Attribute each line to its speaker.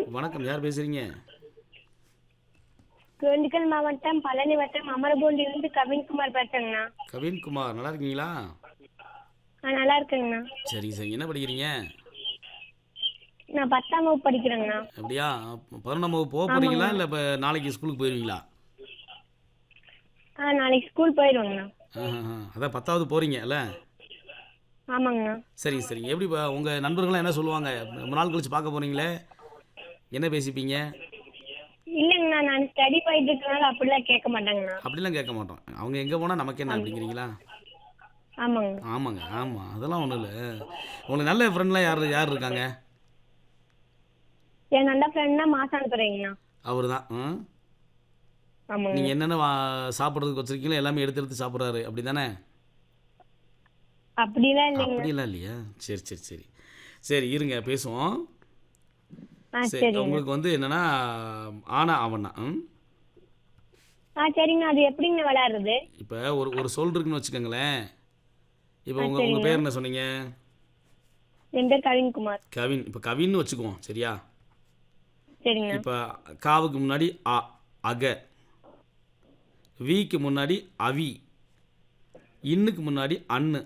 Speaker 1: வணக்கம் யார் பேசுறீங்க
Speaker 2: திண்டுக்கல் மாவட்டம் பழனி வட்டம் அமரபூண்டிலிருந்து கவின்குமார் பேசுறேங்கண்ணா
Speaker 1: கவின்குமார் நல்லா இருக்கீங்களா
Speaker 2: நான் நல்லா இருக்கேங்கண்ணா
Speaker 1: சரி சரி என்ன படிக்கிறீங்க
Speaker 2: நான் பத்தாம் வகுப்பு படிக்கிறேங்கண்ணா
Speaker 1: அப்படியா பதினொன்றாம் வகுப்பு போக போறீங்களா இல்லை இப்போ நாளைக்கு ஸ்கூலுக்கு போயிருவீங்களா
Speaker 2: ஆ நாளைக்கு ஸ்கூல் போயிடுவேங்கண்ணா
Speaker 1: ஆஹா, அதான் பத்தாவது போறீங்கல்ல
Speaker 2: ஆமாங்கண்ணா
Speaker 1: சரி சரிங்க எப்படி இப்போ உங்கள் நண்பர்கள்லாம் என்ன சொல்லுவாங்க ரொம்ப நாள் கழிச்சு பார்க்க போறீங்களே என்ன பேசிப்பீங்க
Speaker 2: இல்லைங்கண்ணா நான் ஸ்டடி போயிட்டு இருக்கனால அப்படிலாம் கேட்க மாட்டேங்கண்ணா
Speaker 1: அப்படிலாம் கேட்க மாட்டோம் அவங்க எங்கே போனால் நமக்கு என்ன அப்படிங்கிறீங்களா
Speaker 2: ஆமாங்க
Speaker 1: ஆமாங்க ஆமாம் அதெல்லாம் ஒன்றும் இல்லை உங்களுக்கு நல்ல ஃப்ரெண்ட்லாம் யார் யார் இருக்காங்க
Speaker 2: என் நல்ல ஃப்ரெண்ட்னா மாசானத்துறீங்கண்ணா
Speaker 1: அவர் தான்
Speaker 2: ஆமாங்க
Speaker 1: நீங்கள் என்னென்ன வா சாப்பிட்றதுக்கு வச்சுருக்கீங்களோ எல்லாமே எடுத்து எடுத்து சாப்பிட்றாரு அப்படி தானே
Speaker 2: அப்படிலாம் இல்லைங்க
Speaker 1: அப்படிலாம் இல்லையா சரி சரி சரி சரி இருங்க பேசுவோம்
Speaker 2: ஆ
Speaker 1: சரி
Speaker 2: சரிங்க
Speaker 1: உங்களுக்கு வந்து என்னன்னா ஆனா அவனா ம்
Speaker 2: ஆ சரிங்கண்ணா அது எப்படிங்கண்ணா விளையாடுறது
Speaker 1: இப்போ ஒரு ஒரு சொல் இருக்குன்னு வச்சுக்கோங்களேன் இப்போ உங்கள் உங்கள் பேர் என்ன சொன்னீங்க
Speaker 2: என் பேர் கவின்குமார்
Speaker 1: கவின் இப்போ கவின்னு வச்சுக்குவோம் சரியா
Speaker 2: சரிங்கண்ணா
Speaker 1: இப்போ காவுக்கு முன்னாடி அ அக விக்கு முன்னாடி அவி இன்னுக்கு முன்னாடி அன்னு